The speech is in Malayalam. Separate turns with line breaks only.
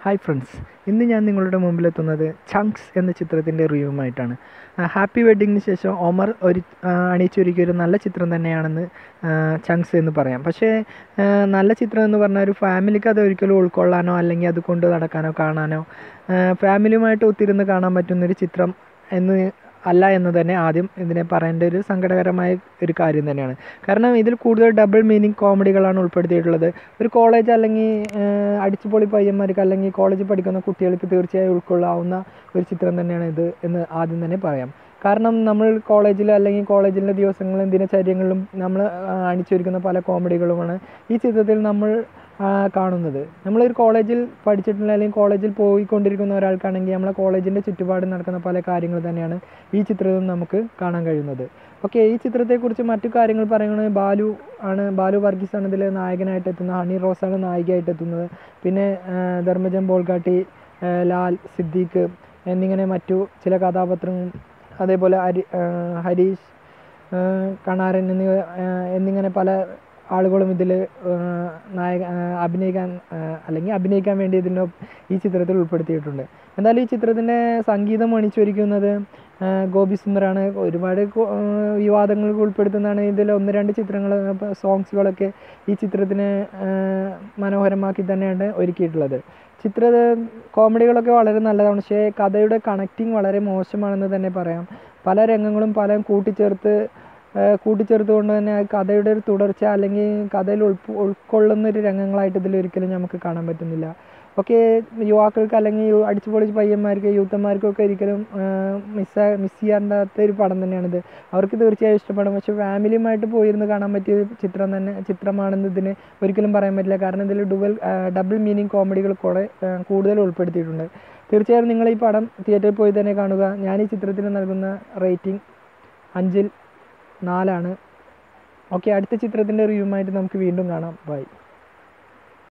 ഹായ് ഫ്രണ്ട്സ് ഇന്ന് ഞാൻ നിങ്ങളുടെ മുമ്പിലെത്തുന്നത് ചങ്ക്സ് എന്ന ചിത്രത്തിൻ്റെ റിവ്യൂമായിട്ടാണ് ഹാപ്പി വെഡ്ഡിങ്ങിന് ശേഷം ഒമർ ഒരു ആ, അണിയിച്ചൊരുക്കിയ ഒരു നല്ല ചിത്രം തന്നെയാണെന്ന് ആ, ചങ്ക്സ് എന്ന് പറയാം പക്ഷേ ആ, നല്ല ചിത്രം എന്ന് പറഞ്ഞാൽ ഒരു ഫാമിലിക്ക് അത് ഒരിക്കലും ഉൾക്കൊള്ളാനോ അല്ലെങ്കിൽ അത് കൊണ്ട് നടക്കാനോ കാണാനോ ആ, ഫാമിലിയുമായിട്ട് ഒത്തിരുന്ന് കാണാൻ പറ്റുന്നൊരു ചിത്രം എന്ന് അല്ല എന്ന് തന്നെ ആദ്യം ഇതിനെ പറയേണ്ട ഒരു സങ്കടകരമായ ഒരു കാര്യം തന്നെയാണ് കാരണം ഇതിൽ കൂടുതൽ ഡബിൾ മീനിങ് കോമഡികളാണ് ഉൾപ്പെടുത്തിയിട്ടുള്ളത് ഒരു കോളേജ് അല്ലെങ്കിൽ അടിച്ചുപൊളി പയ്യന്മാർക്ക് അല്ലെങ്കിൽ കോളേജിൽ പഠിക്കുന്ന കുട്ടികൾക്ക് തീർച്ചയായും ഉൾക്കൊള്ളാവുന്ന ഒരു ചിത്രം തന്നെയാണ് ഇത് എന്ന് ആദ്യം തന്നെ പറയാം കാരണം നമ്മൾ കോളേജിൽ അല്ലെങ്കിൽ കോളേജിലെ ദിവസങ്ങളിലും ദിനചര്യങ്ങളിലും നമ്മൾ അണിച്ചൊരുക്കുന്ന പല കോമഡികളുമാണ് ഈ ചിത്രത്തിൽ നമ്മൾ ആ, കാണുന്നത് നമ്മളൊരു കോളേജിൽ പഠിച്ചിട്ടുള്ള അല്ലെങ്കിൽ കോളേജിൽ പോയിക്കൊണ്ടിരിക്കുന്ന ഒരാൾക്കാണെങ്കിൽ നമ്മളെ കോളേജിൻ്റെ ചുറ്റുപാട് നടക്കുന്ന പല കാര്യങ്ങൾ തന്നെയാണ് ഈ ചിത്രത്തിൽ നമുക്ക് കാണാൻ കഴിയുന്നത് ഓക്കെ ഈ ചിത്രത്തെക്കുറിച്ച് മറ്റു കാര്യങ്ങൾ പറയുകയാണെങ്കിൽ ബാലു ആണ് ബാലു വർഗീസ് ആണ് ഇതിൽ നായകനായിട്ട് എത്തുന്നത് ഹണി റോസാണ് നായികയായിട്ട് എത്തുന്നത് പിന്നെ ആ, ധർമ്മജൻ ബോൾഗാട്ടി ആ, ലാൽ സിദ്ദീഖ് എന്നിങ്ങനെ മറ്റു ചില കഥാപാത്രങ്ങളും അതേപോലെ ഹരി ആ, ഹരീഷ് ആ, കണാരൻ എന്നിവ ആ, എന്നിങ്ങനെ പല ആളുകളും ഇതിൽ നായക ആ, അഭിനയിക്കാൻ ആ, അല്ലെങ്കിൽ അഭിനയിക്കാൻ വേണ്ടി ഇതിൻ്റെ ഈ ചിത്രത്തിൽ ഉൾപ്പെടുത്തിയിട്ടുണ്ട് എന്തായാലും ഈ ചിത്രത്തിൻ്റെ സംഗീതം അണിച്ചൊരുക്കുന്നത് ആ, ഗോപി സുന്ദറാണ് ഒരുപാട് കോ- ആ, വിവാദങ്ങൾക്ക് ഉൾപ്പെടുത്തുന്നതാണ് ഇതിൽ ഒന്ന് രണ്ട് ചിത്രങ്ങൾ സോങ്സുകളൊക്കെ ഈ ചിത്രത്തിനെ ആ, മനോഹരമാക്കി തന്നെയാണ് ഒരുക്കിയിട്ടുള്ളത് ചിത്ര കോമഡികളൊക്കെ വളരെ നല്ലതാണ് പക്ഷേ കഥയുടെ കണക്റ്റിംഗ് വളരെ മോശമാണെന്ന് തന്നെ പറയാം പല രംഗങ്ങളും പല കൂട്ടിച്ചേർത്ത് ആ, കൂട്ടിച്ചേർത്തുകൊണ്ട് തന്നെ ആ കഥയുടെ ഒരു തുടർച്ച അല്ലെങ്കിൽ കഥയിൽ ഉൾപ്പ ഉൾക്കൊള്ളുന്ന ഒരു രംഗങ്ങളായിട്ട് ഇതിൽ ഒരിക്കലും നമുക്ക് കാണാൻ പറ്റുന്നില്ല ഓക്കെ യുവാക്കൾക്ക് അല്ലെങ്കിൽ യു- അടിച്ചുപൊളിച്ച് പയ്യന്മാർക്ക് യൂത്തന്മാർക്കും ഒക്കെ ഒരിക്കലും മിസ് മിസ് ചെയ്യാണ്ടാത്ത ഒരു പടം തന്നെയാണിത് അവർക്ക് തീർച്ചയായും ഇഷ്ടപ്പെടും പക്ഷെ ഫാമിലിയുമായിട്ട് പോയിരുന്ന് കാണാൻ പറ്റിയ ചിത്രം തന്നെ ചിത്രമാണെന്ന് ഇതിന് ഒരിക്കലും പറയാൻ പറ്റില്ല കാരണം ഇതിൽ ഡുവൽ ഡബിൾ മീനിങ് കോമഡികൾ കുറെ ആ, കൂടുതൽ ഉൾപ്പെടുത്തിയിട്ടുണ്ട് തീർച്ചയായും നിങ്ങൾ ഈ പടം തിയേറ്ററിൽ പോയി തന്നെ കാണുക ഞാൻ ഈ ചിത്രത്തിന് നൽകുന്ന റേറ്റിംഗ് അഞ്ചിൽ നാലാണ് ഓക്കെ അടുത്ത ചിത്രത്തിൻ്റെ റിവ്യൂമായിട്ട് നമുക്ക് വീണ്ടും കാണാം ബൈ